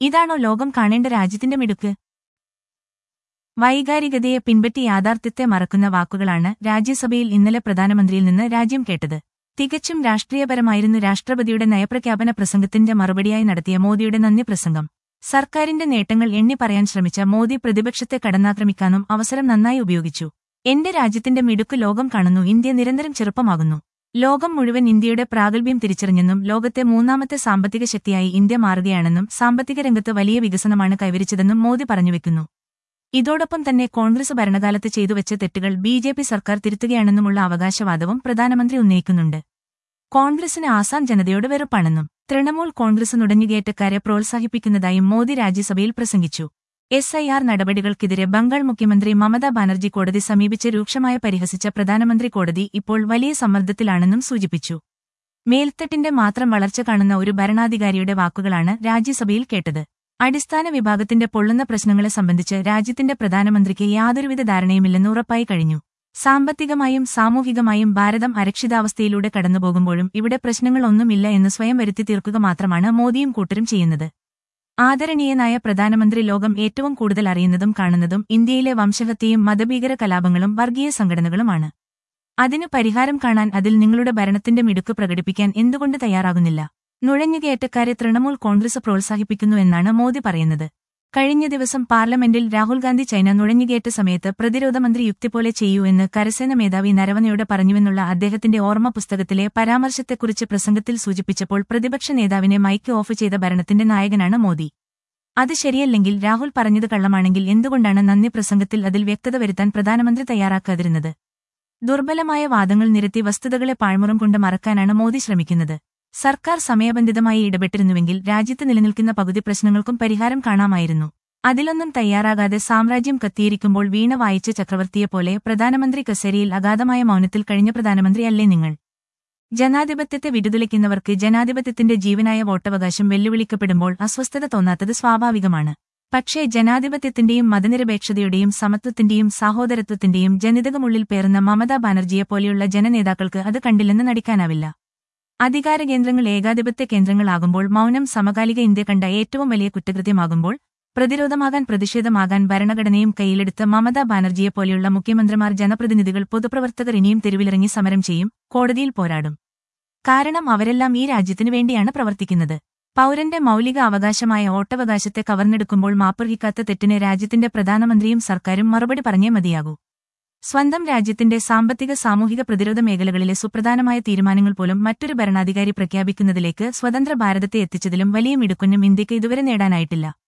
ഇതാണോ ലോകം കാണേണ്ട രാജ്യത്തിന്റെ മിടുക്ക് വൈകാരികതയെ പിൻപറ്റി യാഥാർത്ഥ്യത്തെ മറക്കുന്ന വാക്കുകളാണ് രാജ്യസഭയിൽ ഇന്നലെ പ്രധാനമന്ത്രിയിൽ നിന്ന് രാജ്യം കേട്ടത് തികച്ചും രാഷ്ട്രീയപരമായിരുന്നു രാഷ്ട്രപതിയുടെ നയപ്രഖ്യാപന പ്രസംഗത്തിന്റെ മറുപടിയായി നടത്തിയ മോദിയുടെ നന്ദി പ്രസംഗം സർക്കാരിന്റെ നേട്ടങ്ങൾ എണ്ണി പറയാൻ ശ്രമിച്ച മോദി പ്രതിപക്ഷത്തെ കടന്നാക്രമിക്കാനും അവസരം നന്നായി ഉപയോഗിച്ചു എന്റെ രാജ്യത്തിന്റെ മിടുക്ക് ലോകം കാണുന്നു ഇന്ത്യ നിരന്തരം ചെറുപ്പമാകുന്നു ലോകം മുഴുവൻ ഇന്ത്യയുടെ പ്രാഗൽഭ്യം തിരിച്ചറിഞ്ഞെന്നും ലോകത്തെ മൂന്നാമത്തെ സാമ്പത്തിക ശക്തിയായി ഇന്ത്യ മാറുകയാണെന്നും സാമ്പത്തിക രംഗത്ത് വലിയ വികസനമാണ് കൈവരിച്ചതെന്നും മോദി പറഞ്ഞുവെക്കുന്നു ഇതോടൊപ്പം തന്നെ കോൺഗ്രസ് ഭരണകാലത്ത് ചെയ്തുവെച്ച തെറ്റുകൾ ബി ജെ പി സർക്കാർ തിരുത്തുകയാണെന്നുമുള്ള അവകാശവാദവും പ്രധാനമന്ത്രി ഉന്നയിക്കുന്നുണ്ട് കോൺഗ്രസിന് ആസാം ജനതയോട് വെറുപ്പാണെന്നും തൃണമൂൽ കോൺഗ്രസ് നുടഞ്ഞുകയറ്റക്കാരെ പ്രോത്സാഹിപ്പിക്കുന്നതായും മോദി രാജ്യസഭയിൽ പ്രസംഗിച്ചു എസ് ഐ ആർ നടപടികൾക്കെതിരെ ബംഗാൾ മുഖ്യമന്ത്രി മമതാ ബാനർജി കോടതി സമീപിച്ച് രൂക്ഷമായ പരിഹസിച്ച പ്രധാനമന്ത്രി കോടതി ഇപ്പോൾ വലിയ സമ്മർദ്ദത്തിലാണെന്നും സൂചിപ്പിച്ചു മേൽത്തട്ടിന്റെ മാത്രം വളർച്ച കാണുന്ന ഒരു ഭരണാധികാരിയുടെ വാക്കുകളാണ് രാജ്യസഭയിൽ കേട്ടത് അടിസ്ഥാന വിഭാഗത്തിന്റെ പൊള്ളുന്ന പ്രശ്നങ്ങളെ സംബന്ധിച്ച് രാജ്യത്തിന്റെ പ്രധാനമന്ത്രിക്ക് യാതൊരുവിധ ധാരണയുമില്ലെന്ന് ഉറപ്പായി കഴിഞ്ഞു സാമ്പത്തികമായും സാമൂഹികമായും ഭാരതം അരക്ഷിതാവസ്ഥയിലൂടെ കടന്നുപോകുമ്പോഴും ഇവിടെ പ്രശ്നങ്ങളൊന്നുമില്ല എന്ന് സ്വയം വരുത്തി തീർക്കുക മാത്രമാണ് മോദിയും കൂട്ടരും ചെയ്യുന്നത് ആദരണീയനായ പ്രധാനമന്ത്രി ലോകം ഏറ്റവും കൂടുതൽ അറിയുന്നതും കാണുന്നതും ഇന്ത്യയിലെ വംശഹത്യയും മതഭീകര കലാപങ്ങളും വർഗീയ സംഘടനകളുമാണ് അതിനു പരിഹാരം കാണാൻ അതിൽ നിങ്ങളുടെ ഭരണത്തിന്റെ മിടുക്ക് പ്രകടിപ്പിക്കാൻ എന്തുകൊണ്ട് തയ്യാറാകുന്നില്ല നുഴഞ്ഞുകയറ്റക്കാരെ തൃണമൂൽ കോൺഗ്രസ് പ്രോത്സാഹിപ്പിക്കുന്നു എന്നാണ് മോദി പറയുന്നത് കഴിഞ്ഞ ദിവസം പാർലമെന്റിൽ രാഹുൽ ഗാന്ധി ചൈന നുഴഞ്ഞുകയറ്റ സമയത്ത് പ്രതിരോധ മന്ത്രി യുക്തി പോലെ ചെയ്യൂ എന്ന് കരസേന മേധാവി നരവനയോട് പറഞ്ഞുവെന്നുള്ള അദ്ദേഹത്തിന്റെ ഓർമ്മ പുസ്തകത്തിലെ പരാമർശത്തെക്കുറിച്ച് പ്രസംഗത്തിൽ സൂചിപ്പിച്ചപ്പോൾ പ്രതിപക്ഷ നേതാവിനെ മൈക്ക് ഓഫ് ചെയ്ത ഭരണത്തിന്റെ നായകനാണ് മോദി അത് ശരിയല്ലെങ്കിൽ രാഹുൽ പറഞ്ഞത് കള്ളമാണെങ്കിൽ എന്തുകൊണ്ടാണ് നന്ദി പ്രസംഗത്തിൽ അതിൽ വ്യക്തത വരുത്താൻ പ്രധാനമന്ത്രി തയ്യാറാക്കാതിരുന്നത് ദുർബലമായ വാദങ്ങൾ നിരത്തി വസ്തുതകളെ പാഴ്മുറം കൊണ്ട് മറക്കാനാണ് മോദി ശ്രമിക്കുന്നത് സർക്കാർ സമയബന്ധിതമായി ഇടപെട്ടിരുന്നുവെങ്കിൽ രാജ്യത്ത് നിലനിൽക്കുന്ന പകുതി പ്രശ്നങ്ങൾക്കും പരിഹാരം കാണാമായിരുന്നു അതിലൊന്നും തയ്യാറാകാതെ സാമ്രാജ്യം കത്തിയിരിക്കുമ്പോൾ വീണ വായിച്ച ചക്രവർത്തിയെപ്പോലെ പ്രധാനമന്ത്രി കസേരയിൽ അഗാധമായ മൗനത്തിൽ കഴിഞ്ഞ പ്രധാനമന്ത്രിയല്ലേ നിങ്ങൾ ജനാധിപത്യത്തെ വിടുതുലയ്ക്കുന്നവർക്ക് ജനാധിപത്യത്തിന്റെ ജീവനായ വോട്ടവകാശം വെല്ലുവിളിക്കപ്പെടുമ്പോൾ അസ്വസ്ഥത തോന്നാത്തത് സ്വാഭാവികമാണ് പക്ഷേ ജനാധിപത്യത്തിന്റെയും മതനിരപേക്ഷതയുടെയും സമത്വത്തിന്റെയും സാഹോദരത്വത്തിന്റെയും ജനിതകമുള്ളിൽ പേറുന്ന മമതാ ബാനർജിയെപ്പോലെയുള്ള ജനനേതാക്കൾക്ക് അത് കണ്ടില്ലെന്ന് നടിക്കാനാവില്ല അധികാരകേന്ദ്രങ്ങൾ ഏകാധിപത്യ കേന്ദ്രങ്ങളാകുമ്പോൾ മൗനം സമകാലിക ഇന്ത്യ കണ്ട ഏറ്റവും വലിയ കുറ്റകൃത്യമാകുമ്പോൾ പ്രതിരോധമാകാൻ പ്രതിഷേധമാകാൻ ഭരണഘടനയും കയ്യിലെടുത്ത മമതാ ബാനർജിയെപ്പോലെയുള്ള മുഖ്യമന്ത്രിമാർ ജനപ്രതിനിധികൾ പൊതുപ്രവർത്തകർ ഇനിയും തെരുവിലിറങ്ങി സമരം ചെയ്യും കോടതിയിൽ പോരാടും കാരണം അവരെല്ലാം ഈ രാജ്യത്തിനു വേണ്ടിയാണ് പ്രവർത്തിക്കുന്നത് പൗരന്റെ മൗലിക അവകാശമായ വോട്ടവകാശത്തെ കവർന്നെടുക്കുമ്പോൾ മാപ്പർഹിക്കാത്ത തെറ്റിന് രാജ്യത്തിന്റെ പ്രധാനമന്ത്രിയും സർക്കാരും മറുപടി പറഞ്ഞേ മതിയാകൂ സ്വന്തം രാജ്യത്തിന്റെ സാമ്പത്തിക സാമൂഹിക പ്രതിരോധ മേഖലകളിലെ സുപ്രധാനമായ തീരുമാനങ്ങൾ പോലും മറ്റൊരു ഭരണാധികാരി പ്രഖ്യാപിക്കുന്നതിലേക്ക് സ്വതന്ത്ര ഭാരതത്തെ എത്തിച്ചതിലും വലിയ മിടുക്കുന്നും ഇന്ത്യക്ക് ഇതുവരെ നേടാനായിട്ടില്ല